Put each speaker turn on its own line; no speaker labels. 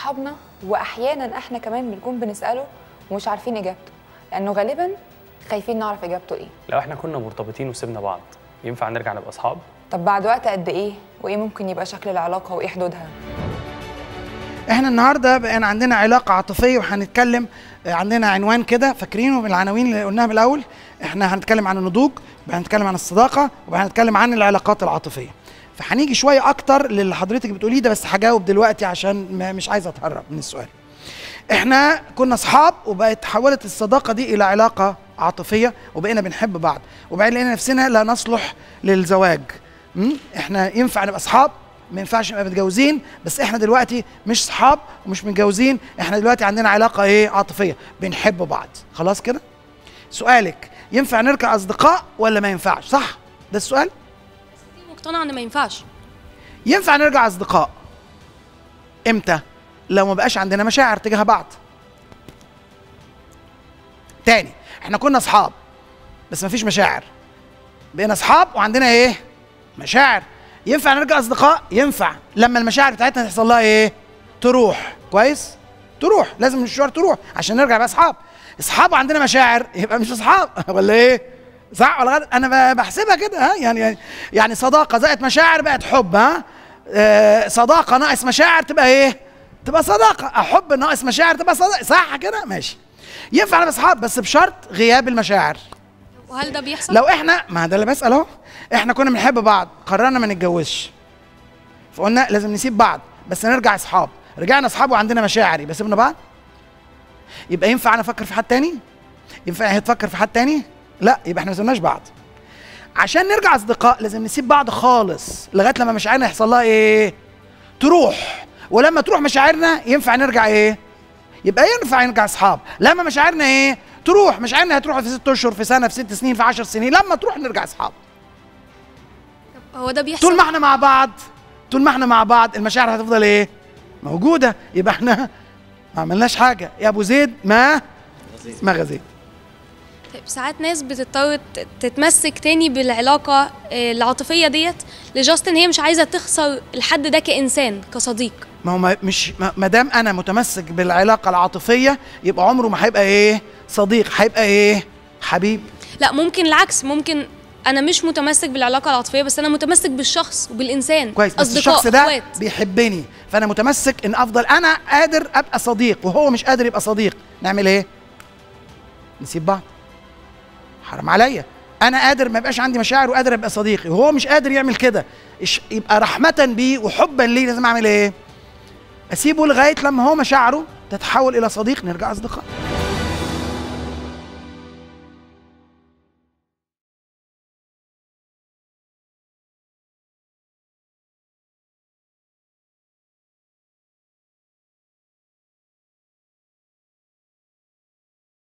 اصحابنا واحيانا احنا كمان بنكون بنساله ومش عارفين اجابته لانه غالبا خايفين نعرف اجابته ايه
لو احنا كنا مرتبطين وسيبنا بعض ينفع نرجع نبقى اصحاب
طب بعد وقت قد ايه وايه ممكن يبقى شكل العلاقه وايه حدودها
احنا النهارده بقينا عندنا علاقه عاطفيه وهنتكلم عندنا عنوان كده فاكرينه من العناوين اللي قلناها من الاول احنا هنتكلم عن النضوج وهنتكلم عن الصداقه وهنتكلم عن العلاقات العاطفيه فهنيجي شويه اكتر للي حضرتك بتقوليه ده بس هجاوب دلوقتي عشان ما- مش عايز اتهرب من السؤال احنا كنا اصحاب وبقت تحولت الصداقه دي الى علاقه عاطفيه وبقينا بنحب بعض وبعدين لقينا نفسنا لا نصلح للزواج م? احنا ينفع نبقى اصحاب ما ينفعش نبقى متجوزين بس احنا دلوقتي مش صحاب ومش متجوزين احنا دلوقتي عندنا علاقه ايه عاطفيه بنحب بعض خلاص كده سؤالك ينفع نرجع اصدقاء ولا ما ينفعش صح ده السؤال
مقتنعه ان ما ينفعش
ينفع نرجع اصدقاء امتى لو ما بقاش عندنا مشاعر تجاه بعض تاني احنا كنا اصحاب بس ما فيش مشاعر بقينا اصحاب وعندنا ايه مشاعر ينفع نرجع اصدقاء ينفع لما المشاعر بتاعتنا تحصل لها ايه تروح كويس تروح لازم المشوار تروح عشان نرجع بقى اصحاب اصحاب وعندنا مشاعر يبقى مش اصحاب ولا ايه صح ولا غلط انا ب- بحسبها كده ها يعني يعني يعني صداقه زائد مشاعر بقت حب ها آه صداقه ناقص مشاعر تبقى ايه تبقى صداقه احب ناقص مشاعر تبقى صداقه صح كده ماشي ينفع نبقى اصحاب بس بشرط غياب المشاعر
وهل ده بيحصل
لو احنا ما ده اللي بسال اهو احنا كنا بنحب بعض قررنا ما نتجوزش فقلنا لازم نسيب بعض بس نرجع اصحاب رجعنا اصحاب وعندنا مشاعر يبقى سيبنا بعض يبقى ينفع انا افكر في حد تاني ينفع هي تفكر في حد تاني لا يبقى احنا ما سيبناش بعض عشان نرجع اصدقاء لازم نسيب بعض خالص لغايه لما مشاعرنا يحصل لها ايه تروح ولما تروح مشاعرنا ينفع نرجع ايه يبقى ينفع نرجع اصحاب لما مشاعرنا ايه تروح مشاعرنا هتروح في ست اشهر في سنه في ست سنين في عشر سنين لما تروح نرجع اصحاب
هو ده بيحصل
طول ما احنا مع بعض طول ما احنا مع بعض المشاعر هتفضل ايه موجوده يبقى احنا ما عملناش حاجه يا ابو زيد ما ما غزيت
طيب ساعات ناس بتضطر ت- تتمسك تاني بالعلاقه آه، العاطفيه ديت لجاست ان هي مش عايزه تخسر الحد ده كانسان كصديق
ما هو ما- مش ما ما دام انا متمسك بالعلاقه العاطفيه يبقى عمره ما هيبقى ايه صديق هيبقى ايه حبيب
لا ممكن العكس ممكن انا مش متمسك بالعلاقه العاطفيه بس انا متمسك بالشخص وبالانسان
كويس بس
اصدقاء
الشخص ده
اخوات
بيحبني فانا متمسك ان افضل انا قادر ابقى صديق وهو مش قادر يبقى صديق نعمل ايه نسيب بعض حرام عليا انا قادر ما يبقاش عندي مشاعر وقادر ابقى صديقي وهو مش قادر يعمل كده إش- يبقى رحمه بيه وحبا ليه لازم اعمل ايه اسيبه لغايه لما هو مشاعره تتحول الى صديق نرجع اصدقاء